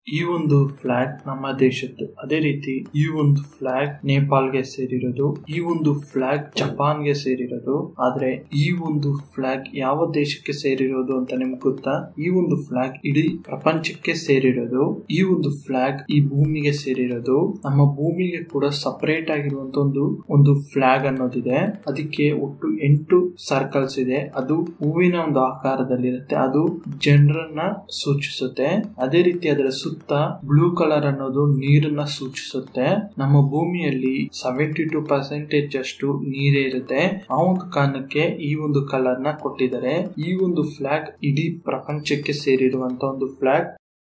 ಈ ಒಂದು ಫ್ಲಾಗ್ ನಮ್ಮ ದೇಶದ್ದು ಅದೇ ರೀತಿ ಈ ಒಂದು ಫ್ಲಾಗ್ ನೇಪಾಲ್ಗೆ ಸೇರಿರೋದು ಈ ಒಂದು ಫ್ಲಾಗ್ ಜಪಾನ್ಗೆ ಸೇರಿರೋದು ಆದ್ರೆ ಈ ಒಂದು ಫ್ಲಾಗ್ ಯಾವ ದೇಶಕ್ಕೆ ಸೇರಿರೋದು ಅಂತ ನಿಮ್ಗೆ ಗೊತ್ತಾ ಈ ಒಂದು ಫ್ಲಾಗ್ ಇಡೀ ಪ್ರಪಂಚಕ್ಕೆ ಸೇರಿರೋದು ಈ ಒಂದು ಫ್ಲಾಗ್ ಈ ಭೂಮಿಗೆ ಸೇರಿರೋದು ನಮ್ಮ ಭೂಮಿಗೆ ಕೂಡ ಸಪರೇಟ್ ಆಗಿರುವಂತ ಒಂದು ಒಂದು ಫ್ಲಾಗ್ ಅನ್ನೋದಿದೆ ಅದಕ್ಕೆ ಒಟ್ಟು ಎಂಟು ಸರ್ಕಲ್ಸ್ ಇದೆ ಅದು ಹೂವಿನ ಒಂದು ಆಕಾರದಲ್ಲಿರುತ್ತೆ ಅದು ಜನರನ್ನ ಸೂಚಿಸುತ್ತೆ ಅದೇ ರೀತಿ ಅದರ ಸುತ್ತ ಬ್ಲೂ ಕಲರ್ ಅನ್ನೋದು ನೀರನ್ನ ಸೂಚಿಸುತ್ತೆ ನಮ್ಮ ಭೂಮಿಯಲ್ಲಿ ಸೆವೆಂಟಿ ಟು ಪರ್ಸೆಂಟೇಜ್ ಅಷ್ಟು ನೀರೇ ಇರುತ್ತೆ ಆ ಒಂದು ಕಾರಣಕ್ಕೆ ಈ ಒಂದು ಕಲರ್ ನ ಕೊಟ್ಟಿದ್ದಾರೆ ಈ ಒಂದು ಫ್ಲಾಗ್ ಇಡೀ ಪ್ರಪಂಚಕ್ಕೆ ಸೇರಿರುವಂತ ಒಂದು ಫ್ಲಾಗ್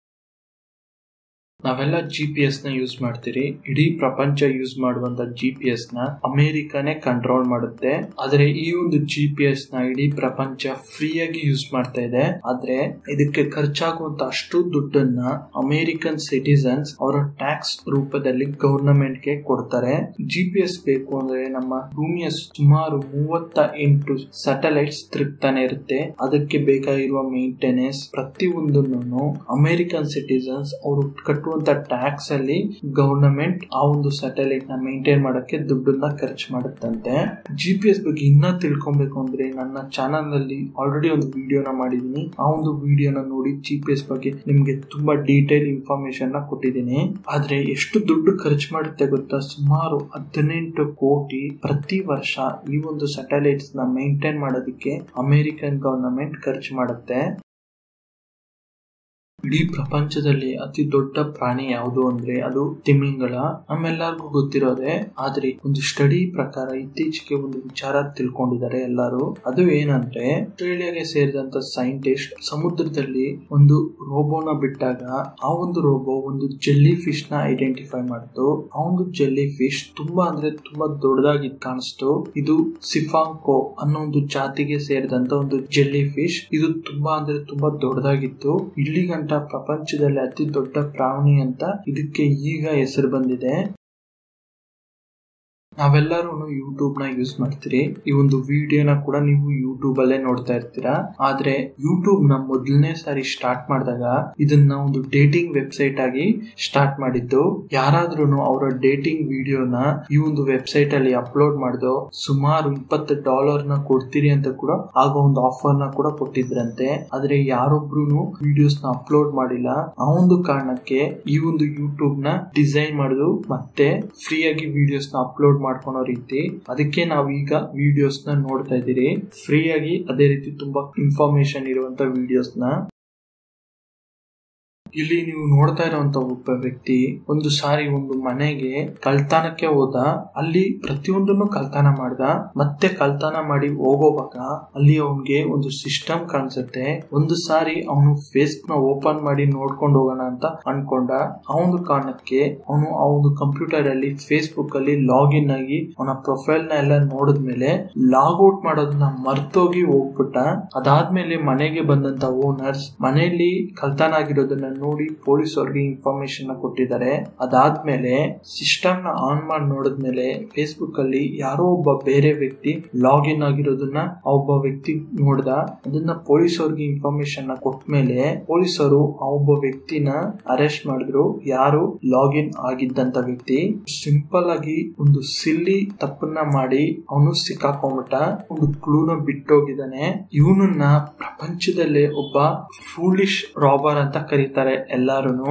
ನಾವೆಲ್ಲ ಜಿ ಪಿ ಎಸ್ ನ ಯೂಸ್ ಮಾಡ್ತೀರಿ ಇಡೀ ಪ್ರಪಂಚ ಯೂಸ್ ಮಾಡುವಂತ ಜಿ ಪಿ ಎಸ್ ನ ಅಮೆರಿಕನೇ ಕಂಟ್ರೋಲ್ ಮಾಡುತ್ತೆ ಆದ್ರೆ ಈ ಒಂದು ಜಿ ಪಿ ಎಸ್ ನ ಇಡೀ ಪ್ರಪಂಚ ಫ್ರೀಯಾಗಿ ಯೂಸ್ ಮಾಡ್ತಾ ಇದೆ ಆದ್ರೆ ಇದಕ್ಕೆ ಖರ್ಚಾಗುವಂತ ಅಷ್ಟು ದುಡ್ಡನ್ನ ಅಮೆರಿಕನ್ ಸಿಟಿಸನ್ಸ್ ಅವರ ಟ್ಯಾಕ್ಸ್ ರೂಪದಲ್ಲಿ ಗವರ್ನಮೆಂಟ್ ಗೆ ಕೊಡ್ತಾರೆ ಜಿ ಪಿ ಎಸ್ ಬೇಕು ಅಂದ್ರೆ ನಮ್ಮ ಭೂಮಿಯ ಸುಮಾರು ಮೂವತ್ತ ಎಂಟು ಸ್ಯಾಟಲೈಟ್ಸ್ ತಿರುಗ್ತಾನೆ ಇರುತ್ತೆ ಅದಕ್ಕೆ ಬೇಕಾಗಿರುವ ಮೇಂಟೆನೆನ್ಸ್ ಪ್ರತಿಯೊಂದನ್ನು ಅಮೆರಿಕನ್ ಸಿಟಿಸನ್ಸ್ ಅವರು ಕಟ್ಟುವಂತ ಟ್ಯಾಕ್ಸ್ ಅಲ್ಲಿ ಗವರ್ನಮೆಂಟ್ ಆ ಒಂದು ಸ್ಯಾಟಲೈಟ್ ನ ಮೇಂಟೈನ್ ಮಾಡಕ್ಕೆ ದುಡ್ಡನ್ನ ಖರ್ಚು ಮಾಡುತ್ತಂತೆ ಜಿ ಪಿ ಎಸ್ ಬಗ್ಗೆ ಇನ್ನ ತಿಳ್ಕೊಬೇಕು ಅಂದ್ರೆ ನನ್ನ ಚಾನಲ್ ನಲ್ಲಿ ಆಲ್ರೆಡಿ ಒಂದು ವಿಡಿಯೋನ ಮಾಡಿದೀನಿ ಆ ಒಂದು ವಿಡಿಯೋನ ನೋಡಿ ಜಿ ಪಿ ಎಸ್ ಬಗ್ಗೆ ನಿಮ್ಗೆ ತುಂಬಾ ಡೀಟೇಲ್ ಇನ್ಫಾರ್ಮೇಶನ್ ನ ಕೊಟ್ಟಿದ್ದೀನಿ ಆದ್ರೆ ಎಷ್ಟು ದುಡ್ಡು ಖರ್ಚು ಮಾಡುತ್ತೆ ಗೊತ್ತಾ ಸುಮಾರು ಹದಿನೆಂಟು ಕೋಟಿ ಪ್ರತಿ ವರ್ಷ ಈ ಒಂದು ಸ್ಯಾಟಲೈಟ್ಸ್ ನ ಮೇಂಟೈನ್ ಮಾಡೋದಕ್ಕೆ ಅಮೆರಿಕನ್ ಗವರ್ನಮೆಂಟ್ ಖರ್ಚು ಮಾಡುತ್ತೆ ಇಡೀ ಪ್ರಪಂಚದಲ್ಲಿ ಅತಿ ದೊಡ್ಡ ಪ್ರಾಣಿ ಯಾವುದು ಅಂದ್ರೆ ಅದು ತಿಮಿಂಗಲ ನಮ್ಮೆಲ್ಲರಿಗೂ ಗೊತ್ತಿರೋದೆ ಆದ್ರೆ ಒಂದು ಸ್ಟಡಿ ಪ್ರಕಾರ ಇತ್ತೀಚೆಗೆ ಒಂದು ವಿಚಾರ ತಿಳ್ಕೊಂಡಿದ್ದಾರೆ ಎಲ್ಲರೂ ಅದು ಏನಂದ್ರೆ ಆಸ್ಟ್ರೇಲಿಯಾಗೆ ಸೇರಿದಂತ ಸೈಂಟಿಸ್ಟ್ ಸಮುದ್ರದಲ್ಲಿ ಒಂದು ರೋಬೋನ ಬಿಟ್ಟಾಗ ಆ ಒಂದು ರೋಬೋ ಒಂದು ಜೆಲ್ಲಿ ಫಿಶ್ ನ ಐಡೆಂಟಿಫೈ ಮಾಡಿತು ಆ ಒಂದು ಜೆಲ್ಲಿ ಫಿಶ್ ತುಂಬಾ ಅಂದ್ರೆ ತುಂಬಾ ದೊಡ್ಡದಾಗಿ ಕಾಣಿಸ್ತು ಇದು ಸಿಫಾಂಕೋ ಅನ್ನೋ ಒಂದು ಜಾತಿಗೆ ಸೇರಿದಂತ ಒಂದು ಜೆಲ್ಲಿ ಫಿಶ್ ಇದು ತುಂಬಾ ಅಂದ್ರೆ ತುಂಬಾ ದೊಡ್ಡದಾಗಿತ್ತು ಇಲ್ಲಿ ಗಂಟ ಪ್ರಪಂಚದಲ್ಲಿ ಅತಿ ದೊಡ್ಡ ಪ್ರಾಣಿ ಅಂತ ಇದಕ್ಕೆ ಈಗ ಹೆಸರು ಬಂದಿದೆ ನಾವೆಲ್ಲರೂ ಯೂಟ್ಯೂಬ್ ನ ಯೂಸ್ ಮಾಡ್ತೀರಿ ಈ ಒಂದು ವಿಡಿಯೋನ ಕೂಡ ನೀವು ಯೂಟ್ಯೂಬ್ ಅಲ್ಲೇ ನೋಡ್ತಾ ಇರ್ತೀರಾ ಆದ್ರೆ ಯೂಟ್ಯೂಬ್ ನ ಮೊದಲನೇ ಸಾರಿ ಸ್ಟಾರ್ಟ್ ಮಾಡಿದಾಗ ಇದನ್ನ ಒಂದು ಡೇಟಿಂಗ್ ವೆಬ್ಸೈಟ್ ಆಗಿ ಸ್ಟಾರ್ಟ್ ಮಾಡಿದ್ದು ಯಾರಾದ್ರೂ ಅವರ ಡೇಟಿಂಗ್ ವಿಡಿಯೋನ ಈ ಒಂದು ವೆಬ್ಸೈಟ್ ಅಲ್ಲಿ ಅಪ್ಲೋಡ್ ಮಾಡಿದೋ ಸುಮಾರು ಇಪ್ಪತ್ತು ಡಾಲರ್ ನ ಕೊಡ್ತೀರಿ ಅಂತ ಕೂಡ ಆಗ ಒಂದು ಆಫರ್ ನ ಕೂಡ ಕೊಟ್ಟಿದ್ರಂತೆ ಆದ್ರೆ ಯಾರೊಬ್ರು ವಿಡಿಯೋಸ್ ನ ಅಪ್ಲೋಡ್ ಮಾಡಿಲ್ಲ ಆ ಒಂದು ಕಾರಣಕ್ಕೆ ಈ ಒಂದು ಯೂಟ್ಯೂಬ್ ನ ಡಿಸೈನ್ ಮಾಡುದು ಮತ್ತೆ ಫ್ರೀ ಆಗಿ ವಿಡಿಯೋಸ್ ನ ಅಪ್ಲೋಡ್ ಮಾಡ್ಕೊಳೋ ರೀತಿ ಅದಕ್ಕೆ ನಾವು ಈಗ ವಿಡಿಯೋಸ್ ನ ನೋಡ್ತಾ ಇದ್ದೀರಿ ಫ್ರೀ ಆಗಿ ಅದೇ ರೀತಿ ತುಂಬಾ ಇನ್ಫಾರ್ಮೇಶನ್ ಇರುವಂತ ವಿಡಿಯೋಸ್ ನ ಇಲ್ಲಿ ನೀವು ನೋಡ್ತಾ ಇರುವಂತ ಒಬ್ಬ ವ್ಯಕ್ತಿ ಒಂದು ಸಾರಿ ಒಂದು ಮನೆಗೆ ಕಳ್ತಾನಕ್ಕೆ ಹೋದ ಅಲ್ಲಿ ಪ್ರತಿಯೊಂದನ್ನು ಕಳ್ತಾನ ಮಾಡ್ದ ಮತ್ತೆ ಕಳ್ತಾನ ಮಾಡಿ ಹೋಗೋವಾಗ ಅಲ್ಲಿ ಅವನ್ಗೆ ಒಂದು ಸಿಸ್ಟಮ್ ಕಾಣಿಸುತ್ತೆ ಒಂದು ಸಾರಿ ಅವನು ಫೇಸ್ ನ ಓಪನ್ ಮಾಡಿ ನೋಡ್ಕೊಂಡು ಹೋಗೋಣ ಅಂತ ಅನ್ಕೊಂಡ ಆ ಒಂದು ಕಾರಣಕ್ಕೆ ಅವನು ಆ ಒಂದು ಕಂಪ್ಯೂಟರ್ ಅಲ್ಲಿ ಫೇಸ್ಬುಕ್ ಅಲ್ಲಿ ಲಾಗಿನ್ ಆಗಿ ಅವನ ಪ್ರೊಫೈಲ್ ನ ಎಲ್ಲ ನೋಡಿದ್ಮೇಲೆ ಲಾಗ್ ಔಟ್ ಮಾಡೋದನ್ನ ಮರ್ತೋಗಿ ಹೋಗ್ಬಿಟ್ಟ ಅದಾದ್ಮೇಲೆ ಮನೆಗೆ ಬಂದಂತ ಓನರ್ಸ್ ಮನೆಯಲ್ಲಿ ಕಳ್ತಾನ ಆಗಿರೋದನ್ನ ನೋಡಿ ಪೊಲೀಸ್ ಅವ್ರಿಗೆ ಇನ್ಫಾರ್ಮೇಶನ್ ಕೊಟ್ಟಿದ್ದಾರೆ ಅದಾದ್ಮೇಲೆ ಸಿಸ್ಟಮ್ ನ ಆನ್ ಮಾಡಿ ನೋಡಿದ್ಮೇಲೆ ಫೇಸ್ಬುಕ್ ಅಲ್ಲಿ ಯಾರೋ ಒಬ್ಬ ಬೇರೆ ವ್ಯಕ್ತಿ ಲಾಗಿನ್ ಆಗಿರೋದನ್ನ ಆ ಒಬ್ಬ ವ್ಯಕ್ತಿ ನೋಡ್ದ ಅದನ್ನ ಪೊಲೀಸ್ ಅವ್ರಿಗೆ ಇನ್ಫಾರ್ಮೇಶನ್ ನ ಕೊಟ್ಮೇಲೆ ಪೊಲೀಸರು ಆ ಒಬ್ಬ ವ್ಯಕ್ತಿನ ಅರೆಸ್ಟ್ ಮಾಡಿದ್ರು ಯಾರು ಲಾಗಿನ್ ಆಗಿದ್ದಂತ ವ್ಯಕ್ತಿ ಸಿಂಪಲ್ ಆಗಿ ಒಂದು ಸಿಲ್ಲಿ ತಪ್ಪನ್ನ ಮಾಡಿ ಅವನು ಸಿಕ್ಕಾಕೊಂಡ್ಬಿಟ್ಟ ಒಂದು ಕ್ಲೂನ ಬಿಟ್ಟೋಗಿದ್ದಾನೆ ಇವನನ್ನ ಪ್ರಪಂಚದಲ್ಲೇ ಒಬ್ಬ ಫೂಲಿಶ್ ರಾಬರ್ ಅಂತ ಕರೀತಾರೆ ಎಲ್ಲಾರು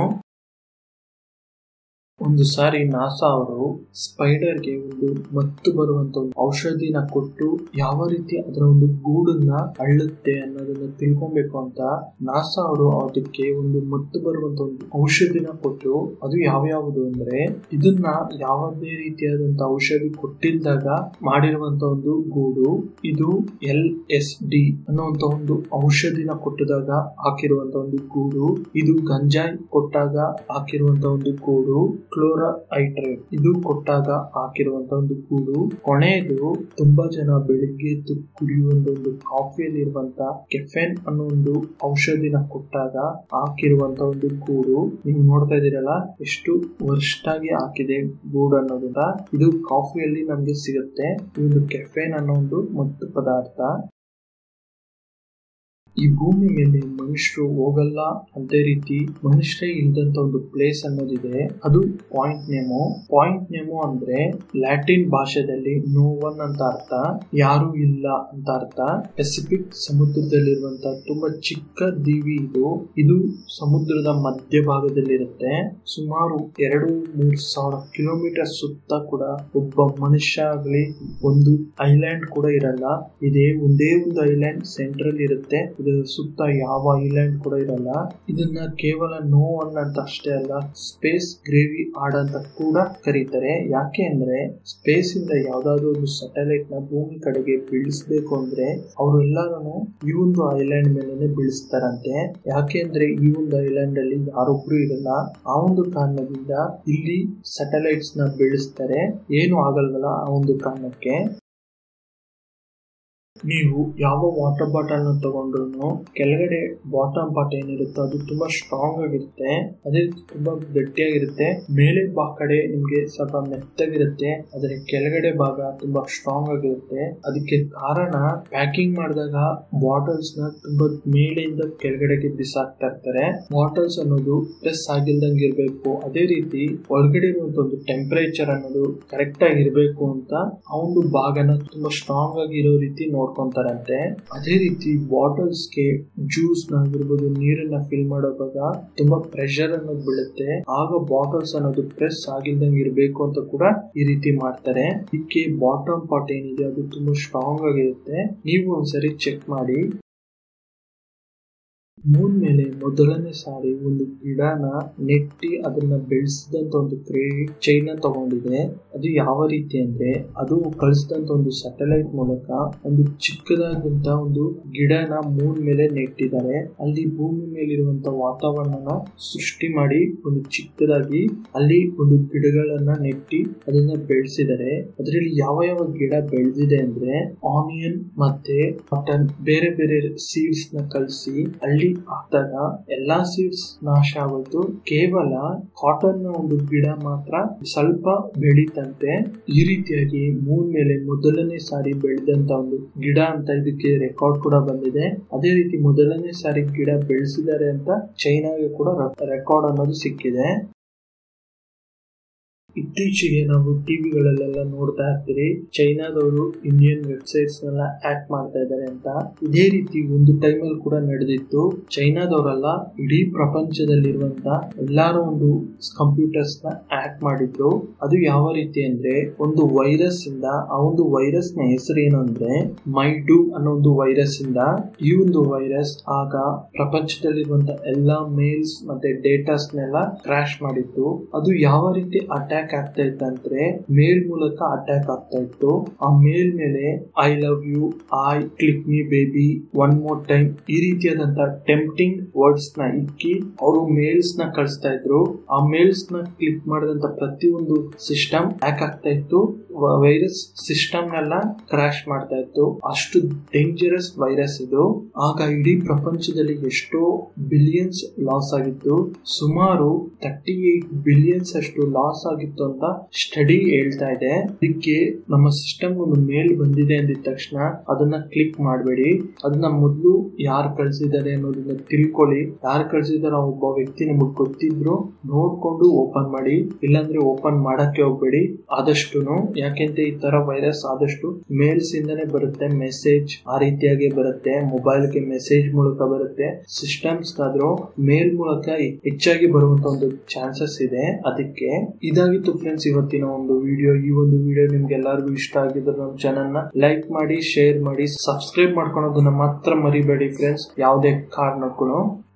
ಒಂದು ಸಾರಿ ನಾಸಾ ಅವರು ಸ್ಪೈಡರ್ಗೆ ಒಂದು ಮತ್ತು ಬರುವಂತ ಒಂದು ಔಷಧಿನ ಕೊಟ್ಟು ಯಾವ ರೀತಿ ಅದರ ಒಂದು ಗೂಡನ್ನ ಅಳ್ಳುತ್ತೆ ಅನ್ನೋದನ್ನ ತಿಳ್ಕೊಬೇಕು ಅಂತ ನಾಸಾ ಅವರು ಅದಕ್ಕೆ ಒಂದು ಮತ್ತು ಬರುವಂತ ಒಂದು ಔಷಧಿನ ಕೊಟ್ಟು ಅದು ಯಾವ್ಯಾವುದು ಅಂದ್ರೆ ಇದನ್ನ ಯಾವುದೇ ರೀತಿಯಾದಂತ ಔಷಧಿ ಕೊಟ್ಟಿದ್ದಾಗ ಮಾಡಿರುವಂತ ಒಂದು ಗೂಡು ಇದು ಎಲ್ ಎಸ್ ಡಿ ಅನ್ನುವಂತ ಒಂದು ಔಷಧಿನ ಕೊಟ್ಟಿದಾಗ ಹಾಕಿರುವಂತ ಒಂದು ಗೂಡು ಇದು ಗಂಜಾಯಿ ಕೊಟ್ಟಾಗ ಹಾಕಿರುವಂತ ಒಂದು ಗೂಡು ಕ್ಲೋರಾ ಹೈಡ್ರೇಟ್ ಇದು ಕೊಟ್ಟಾಗ ಹಾಕಿರುವಂತ ಒಂದು ಗೂಡು ಕೊನೆಯದು ತುಂಬಾ ಜನ ಬೆಳಿಗ್ಗೆ ಎದ್ದು ಕುಡಿಯುವಂತ ಒಂದು ಕಾಫಿಯಲ್ಲಿ ಇರುವಂತ ಕೆಫೆನ್ ಅನ್ನೋ ಒಂದು ಔಷಧಿನ ಕೊಟ್ಟಾಗ ಹಾಕಿರುವಂತ ಒಂದು ಗೂಡು ನೀವು ನೋಡ್ತಾ ಇದೀರಲ್ಲ ಎಷ್ಟು ವರ್ಷಾಗಿ ಹಾಕಿದೆ ಗೂಡು ಅನ್ನೋದನ್ನ ಇದು ಕಾಫಿಯಲ್ಲಿ ನಮ್ಗೆ ಸಿಗುತ್ತೆ ಈ ಒಂದು ಕೆಫೆನ್ ಅನ್ನೋ ಒಂದು ಮತ್ತು ಪದಾರ್ಥ ಈ ಭೂಮಿ ಮೇಲೆ ಮನುಷ್ಯರು ಹೋಗಲ್ಲ ಅದೇ ರೀತಿ ಮನುಷ್ಯರೇ ಇಲ್ದಂತ ಒಂದು ಪ್ಲೇಸ್ ಅನ್ನೋದಿದೆ ಅದು ಪಾಯಿಂಟ್ ನೇಮೋ ಪಾಯಿಂಟ್ ನೇಮೋ ಅಂದ್ರೆ ಲ್ಯಾಟಿನ್ ಭಾಷೆಯಲ್ಲಿ ನೋ ಒನ್ ಅಂತ ಅರ್ಥ ಯಾರು ಇಲ್ಲ ಅಂತ ಅರ್ಥ ಪೆಸಿಫಿಕ್ ಸಮುದ್ರದಲ್ಲಿರುವಂತಹ ತುಂಬಾ ಚಿಕ್ಕ ದೀವಿ ಇದು ಇದು ಸಮುದ್ರದ ಮಧ್ಯಭಾಗದಲ್ಲಿರುತ್ತೆ ಸುಮಾರು ಎರಡು ಮೂರು ಸಾವಿರ ಕಿಲೋಮೀಟರ್ ಸುತ್ತ ಕೂಡ ಒಬ್ಬ ಮನುಷ್ಯ ಆಗಲಿ ಒಂದು ಐಲ್ಯಾಂಡ್ ಕೂಡ ಇರಲ್ಲ ಇದೇ ಒಂದೇ ಒಂದು ಐಲ್ಯಾಂಡ್ ಸೆಂಟ್ರಲ್ ಇರುತ್ತೆ ಇದರ ಸುತ್ತ ಯಾವ ಐಲ್ಯಾಂಡ್ ಕೂಡ ಇರಲ್ಲ ಇದನ್ನ ಕೇವಲ ನೋ ಒನ್ ಅಂತ ಅಷ್ಟೇ ಅಲ್ಲ ಸ್ಪೇಸ್ ಗ್ರೇವಿ ಆಡ್ ಅಂತ ಕೂಡ ಕರೀತಾರೆ ಯಾಕೆ ಅಂದ್ರೆ ಸ್ಪೇಸ್ ಇಂದ ಯಾವ್ದಾದ್ರು ಒಂದು ಸ್ಯಾಟಲೈಟ್ ನ ಭೂಮಿ ಕಡೆಗೆ ಬೀಳಿಸ್ಬೇಕು ಅಂದ್ರೆ ಅವರು ಎಲ್ಲಾರು ಈ ಒಂದು ಐಲ್ಯಾಂಡ್ ಮೇಲೆ ಬೀಳಿಸ್ತಾರಂತೆ ಯಾಕೆ ಅಂದ್ರೆ ಈ ಒಂದು ಐಲ್ಯಾಂಡ್ ಅಲ್ಲಿ ಯಾರೊಬ್ರು ಇರಲ್ಲ ಆ ಒಂದು ಕಾರಣದಿಂದ ಇಲ್ಲಿ ಸ್ಯಾಟಲೈಟ್ಸ್ ನ ಬೀಳಿಸ್ತಾರೆ ಏನು ಆಗಲ್ವಲ್ಲ ಆ ಒಂದು ಕಾರಣಕ್ಕೆ ನೀವು ಯಾವ ವಾಟರ್ ಬಾಟಲ್ ನ ತಗೊಂಡ್ರು ಕೆಳಗಡೆ ಬಾಟಮ್ ಪಾರ್ಟ್ ಏನಿರುತ್ತೋ ಅದು ತುಂಬಾ ಸ್ಟ್ರಾಂಗ್ ಆಗಿರುತ್ತೆ ಅದೇ ತುಂಬಾ ಗಟ್ಟಿಯಾಗಿರುತ್ತೆ ಮೇಲೆ ಬಾ ಕಡೆ ನಿಮ್ಗೆ ಸ್ವಲ್ಪ ಮೆತ್ತಗಿರುತ್ತೆ ಅದರ ಕೆಳಗಡೆ ಭಾಗ ತುಂಬಾ ಸ್ಟ್ರಾಂಗ್ ಆಗಿರುತ್ತೆ ಅದಕ್ಕೆ ಕಾರಣ ಪ್ಯಾಕಿಂಗ್ ಮಾಡಿದಾಗ ಬಾಟಲ್ಸ್ ನ ತುಂಬಾ ಮೇಲೆಯಿಂದ ಕೆಳಗಡೆಗೆ ಬಿಸಾಕ್ತಾ ಇರ್ತಾರೆ ಬಾಟಲ್ಸ್ ಅನ್ನೋದು ಪ್ರೆಸ್ ಆಗಿಲ್ದಂಗೆ ಇರಬೇಕು ಅದೇ ರೀತಿ ಒಳಗಡೆ ಇರುವಂತ ಒಂದು ಟೆಂಪರೇಚರ್ ಅನ್ನೋದು ಕರೆಕ್ಟ್ ಆಗಿರ್ಬೇಕು ಅಂತ ಆ ಒಂದು ಭಾಗನ ತುಂಬಾ ಸ್ಟ್ರಾಂಗ್ ಆಗಿ ಇರೋ ರೀತಿ ನೋಡ್ಕೊಂತಾರಂತೆ ಅದೇ ರೀತಿ ಬಾಟಲ್ಸ್ಗೆ ಜ್ಯೂಸ್ ಆಗಿರ್ಬೋದು ನೀರನ್ನ ಫಿಲ್ ಮಾಡೋವಾಗ ತುಂಬಾ ಪ್ರೆಷರ್ ಅನ್ನೋದು ಬೀಳುತ್ತೆ ಆಗ ಬಾಟಲ್ಸ್ ಅನ್ನೋದು ಪ್ರೆಸ್ ಆಗಿಲ್ದಂಗೆ ಇರಬೇಕು ಅಂತ ಕೂಡ ಈ ರೀತಿ ಮಾಡ್ತಾರೆ ಇದಕ್ಕೆ ಬಾಟಮ್ ಪಾರ್ಟ್ ಏನಿದೆ ಅದು ತುಂಬಾ ಸ್ಟ್ರಾಂಗ್ ಆಗಿರುತ್ತೆ ನೀವು ಒಂದ್ಸರಿ ಚೆಕ್ ಮಾಡಿ ಮೂನ್ ಮೇಲೆ ಮೊದಲನೇ ಸಾರಿ ಒಂದು ಗಿಡನ ನೆಟ್ಟಿ ಅದನ್ನ ಬೆಳೆಸಿದಂತ ಒಂದು ಕ್ರೇ ಚೈನ ತಗೊಂಡಿದೆ ಅದು ಯಾವ ರೀತಿ ಅಂದ್ರೆ ಅದು ಕಳಿಸಿದಂತ ಒಂದು ಸ್ಯಾಟಲೈಟ್ ಮೂಲಕ ಒಂದು ಚಿಕ್ಕದಾದಂತ ಒಂದು ಗಿಡನ ಮೂನ್ ಮೇಲೆ ನೆಟ್ಟಿದ್ದಾರೆ ಅಲ್ಲಿ ಭೂಮಿ ಮೇಲಿರುವಂತ ವಾತಾವರಣನ ಸೃಷ್ಟಿ ಮಾಡಿ ಒಂದು ಚಿಕ್ಕದಾಗಿ ಅಲ್ಲಿ ಒಂದು ಗಿಡಗಳನ್ನ ನೆಟ್ಟಿ ಅದನ್ನ ಬೆಳೆಸಿದ್ದಾರೆ ಅದರಲ್ಲಿ ಯಾವ ಯಾವ ಗಿಡ ಬೆಳೆದಿದೆ ಅಂದ್ರೆ ಆನಿಯನ್ ಮತ್ತೆ ಕಾಟನ್ ಬೇರೆ ಬೇರೆ ಸೀಡ್ಸ್ ನ ಕಳಿಸಿ ಅಲ್ಲಿ ಹಾಕಿದಾಗ ಎಲ್ಲಾ ಸೀಡ್ಸ್ ನಾಶ ಆಗೋಯ್ತು ಕೇವಲ ಕಾಟನ್ ನ ಒಂದು ಗಿಡ ಮಾತ್ರ ಸ್ವಲ್ಪ ಬೆಳೀತಂತೆ ಈ ರೀತಿಯಾಗಿ ಮೂನ್ ಮೇಲೆ ಮೊದಲನೇ ಸಾರಿ ಬೆಳೆದಂತ ಒಂದು ಗಿಡ ಅಂತ ಇದಕ್ಕೆ ರೆಕಾರ್ಡ್ ಕೂಡ ಬಂದಿದೆ ಅದೇ ರೀತಿ ಮೊದಲನೇ ಸಾರಿ ಗಿಡ ಬೆಳೆಸಿದ್ದಾರೆ ಅಂತ ಚೈನಾಗೆ ಕೂಡ ರೆಕಾರ್ಡ್ ಅನ್ನೋದು ಸಿಕ್ಕಿದೆ ಇತ್ತೀಚೆಗೆ ನಾವು ಟಿವಿಗಳಲ್ಲೆಲ್ಲ ನೋಡ್ತಾ ಇರ್ತೀರಿ ಚೈನಾದವರು ಇಂಡಿಯನ್ ವೆಬ್ಸೈಟ್ಸ್ ನೆಲ್ಲ ಹ್ಯಾಕ್ ಮಾಡ್ತಾ ಇದ್ದಾರೆ ಅಂತ ಇದೇ ರೀತಿ ಒಂದು ಟೈಮಲ್ಲಿ ಕೂಡ ನಡೆದಿತ್ತು ಚೈನಾದವರೆಲ್ಲ ಇಡೀ ಪ್ರಪಂಚದಲ್ಲಿರುವಂತ ಎಲ್ಲಾರು ಒಂದು ಕಂಪ್ಯೂಟರ್ಸ್ ನ ಹ್ಯಾಕ್ ಮಾಡಿದ್ರು ಅದು ಯಾವ ರೀತಿ ಅಂದ್ರೆ ಒಂದು ವೈರಸ್ ಇಂದ ಆ ಒಂದು ವೈರಸ್ ನ ಹೆಸರು ಏನು ಅಂದ್ರೆ ಮೈಡು ಅನ್ನೋ ಒಂದು ವೈರಸ್ ಇಂದ ಈ ಒಂದು ವೈರಸ್ ಆಗ ಪ್ರಪಂಚದಲ್ಲಿರುವಂತ ಎಲ್ಲಾ ಮೇಲ್ಸ್ ಮತ್ತೆ ಡೇಟಾಸ್ನೆಲ್ಲ ಕ್ರಾಶ್ ಮಾಡಿತ್ತು ಅದು ಯಾವ ರೀತಿ ಅಟ್ಯಾಕ್ ಆಗ್ತಾ ಇತ್ತಂದ್ರೆ ಮೇಲ್ ಮೂಲಕ ಅಟ್ಯಾಕ್ ಆಗ್ತಾ ಇತ್ತು ಆ ಮೇಲ್ ಮೇಲೆ I love you I click me baby one more time ಈ ರೀತಿಯಾದಂತ ಟೆಂಪ್ಟಿಂಗ್ ವರ್ಡ್ಸ್ ನ ಇಕ್ಕಿ ಅವರು ಮೇಲ್ಸ್ ನ ಕಳಿಸ್ತಾ ಇದ್ರು ಆ ಮೇಲ್ಸ್ ನ ಕ್ಲಿಕ್ ಮಾಡಿದಂತ ಪ್ರತಿಯೊಂದು ಸಿಸ್ಟಮ್ ಹ್ಯಾಕ್ ಆಗ್ತಾ ಇತ್ತು ವೈರಸ್ ಸಿಸ್ಟಮ್ ನೆಲ್ಲ ಕ್ರಾಶ್ ಮಾಡ್ತಾ ಇತ್ತು ಅಷ್ಟು ಡೇಂಜರಸ್ ವೈರಸ್ ಇದು ಆಗ ಇಡೀ ಪ್ರಪಂಚದಲ್ಲಿ ಎಷ್ಟೋ ಬಿಲಿಯನ್ಸ್ ಲಾಸ್ ಆಗಿತ್ತು ಸುಮಾರು ತರ್ಟಿ ಏಟ್ ಬಿಲಿಯನ್ಸ್ ಅಷ್ಟು ಲಾಸ್ ಆಗಿತ್ತು ಅಂತ ಸ್ಟಡಿ ಹೇಳ್ತಾ ಇದೆ ಇದಕ್ಕೆ ನಮ್ಮ ಸಿಸ್ಟಮ್ ಒಂದು ಮೇಲ್ ಬಂದಿದೆ ಅಂದಿದ ತಕ್ಷಣ ಅದನ್ನ ಕ್ಲಿಕ್ ಮಾಡಬೇಡಿ ಅದನ್ನ ಮೊದಲು ಯಾರು ಕಳ್ಸಿದ್ದಾರೆ ಅನ್ನೋದನ್ನ ತಿಳ್ಕೊಳ್ಳಿ ಯಾರು ಕಳ್ಸಿದಾರ ಒಬ್ಬ ವ್ಯಕ್ತಿ ನಿಮಗೆ ಗೊತ್ತಿದ್ರು ನೋಡ್ಕೊಂಡು ಓಪನ್ ಮಾಡಿ ಇಲ್ಲಾಂದ್ರೆ ಓಪನ್ ಮಾಡಕ್ಕೆ ಹೋಗ್ಬೇಡಿ ಆದಷ್ಟುನು ಯಾಕೆಂತ ಈ ತರ ವೈರಸ್ ಆದಷ್ಟು ಮೇಲ್ಸ್ ಇಂದಾನೆ ಬರುತ್ತೆ ಮೆಸೇಜ್ ಆ ರೀತಿಯಾಗಿ ಬರುತ್ತೆ ಮೊಬೈಲ್ ಗೆ ಮೆಸೇಜ್ ಮೂಲಕ ಬರುತ್ತೆ ಸಿಸ್ಟಮ್ಸ್ ಆದ್ರೂ ಮೇಲ್ ಮೂಲಕ ಹೆಚ್ಚಾಗಿ ಬರುವಂತ ಒಂದು ಚಾನ್ಸಸ್ ಇದೆ ಅದಕ್ಕೆ ಇದಾಗಿತ್ತು ಫ್ರೆಂಡ್ಸ್ ಇವತ್ತಿನ ಒಂದು ವಿಡಿಯೋ ಈ ಒಂದು ವಿಡಿಯೋ ನಿಮ್ಗೆ ಎಲ್ಲರಿಗೂ ಇಷ್ಟ ಆಗಿದ್ರೆ ನಮ್ಮ ಚಾನಲ್ ನ ಲೈಕ್ ಮಾಡಿ ಶೇರ್ ಮಾಡಿ ಸಬ್ಸ್ಕ್ರೈಬ್ ಮಾಡ್ಕೊಳೋದನ್ನ ಮಾತ್ರ ಮರಿಬೇಡಿ ಫ್ರೆಂಡ್ಸ್ ಯಾವುದೇ ಕಾರಣಕ್ಕೂ